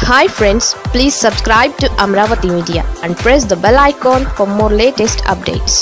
hi friends please subscribe to Amaravati media and press the bell icon for more latest updates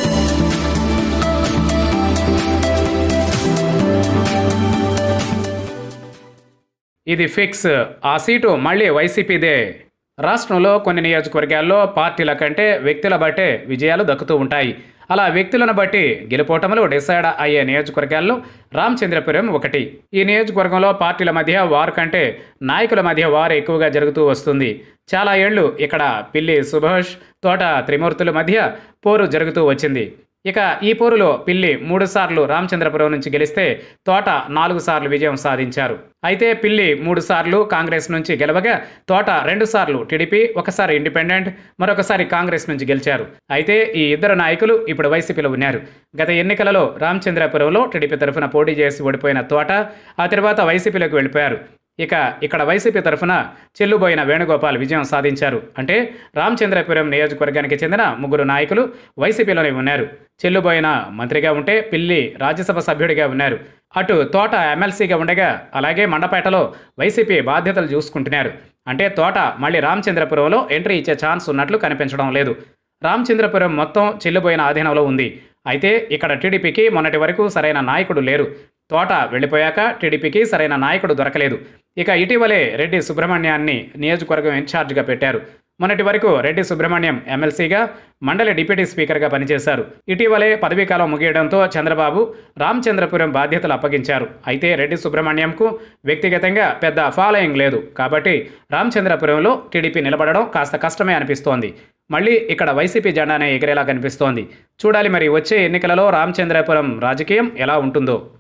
ఇది fix ఆ seat మళ్ళీ వైసీపీదే రాష్ట్రంలో కొన్ని నియోజకవర్గాల్లో పార్టీల కంటే వ్యక్తుల బట్టే విజయాలు దక్కుతూ ఉంటాయి అలా వ్యక్తులను బట్టి గెలుపోటములు డిసైడ్ అయ్యే నియోజకవర్గాల్లో రామచంద్రపురం ఒకటి ఈ నియోజకవర్గంలో పార్టీల మధ్య వారు కంటే నాయకుల మధ్య వారు ఎక్కువగా జరుగుతూ వస్తుంది చాలా ఏళ్లు ఇక్కడ పిల్లి సుభాష్ తోట త్రిమూర్తుల మధ్య పోరు జరుగుతూ వచ్చింది ఇక ఈ పోరులో పిల్లి మూడు సార్లు రామచంద్రపురం నుంచి గెలిస్తే తోట నాలుగు సార్లు విజయం సాధించారు అయితే పిల్లి మూడు సార్లు కాంగ్రెస్ నుంచి గెలవగా తోట రెండు సార్లు టీడీపీ ఒకసారి ఇండిపెండెంట్ మరొకసారి కాంగ్రెస్ నుంచి గెలిచారు అయితే ఈ ఇద్దరు నాయకులు ఇప్పుడు వైసీపీలో ఉన్నారు గత ఎన్నికలలో రామచంద్రపురంలో టీడీపీ తరఫున పోటీ చేసి ఓడిపోయిన తోట ఆ తర్వాత వైసీపీలోకి వెళ్ళిపోయారు ఇక ఇక్కడ వైసీపీ తరఫున చెల్లుబోయిన వేణుగోపాల్ విజయం సాధించారు అంటే రామచంద్రపురం నియోజకవర్గానికి చెందిన ముగ్గురు నాయకులు వైసీపీలోనే ఉన్నారు చెల్లుబోయిన మంత్రిగా ఉంటే పిల్లి రాజ్యసభ సభ్యుడిగా ఉన్నారు అటు తోట ఎమ్మెల్సీగా ఉండగా అలాగే మండపేటలో వైసీపీ బాధ్యతలు చూసుకుంటున్నారు అంటే తోట మళ్ళీ రామచంద్రపురంలో ఎంట్రీ ఇచ్చే ఛాన్స్ ఉన్నట్లు కనిపించడం లేదు రామచంద్రపురం మొత్తం చెల్లుబోయిన ఆధీనంలో ఉంది అయితే ఇక్కడ టీడీపీకి మొన్నటి వరకు సరైన నాయకుడు లేరు తోట వెళ్ళిపోయాక టీడీపీకి సరైన నాయకుడు దొరకలేదు ఇక ఇటీవలే రెడ్డి సుబ్రహ్మణ్యాన్ని నియోజకవర్గం ఇన్ఛార్జిగా పెట్టారు మొన్నటి వరకు రెడ్డి సుబ్రహ్మణ్యం ఎమ్మెల్సీగా మండలి డిప్యూటీ స్పీకర్గా పనిచేశారు ఇటీవలే పదవీకాలం ముగియడంతో చంద్రబాబు రామచంద్రపురం బాధ్యతలు అప్పగించారు అయితే రెడ్డి సుబ్రహ్మణ్యంకు వ్యక్తిగతంగా పెద్ద ఫాలోయింగ్ లేదు కాబట్టి రామచంద్రపురంలో టీడీపీ నిలబడడం కాస్త కష్టమే అనిపిస్తోంది మళ్ళీ ఇక్కడ వైసీపీ జెండానే ఎగిరేలా కనిపిస్తోంది చూడాలి మరి వచ్చే ఎన్నికలలో రామచంద్రపురం రాజకీయం ఎలా ఉంటుందో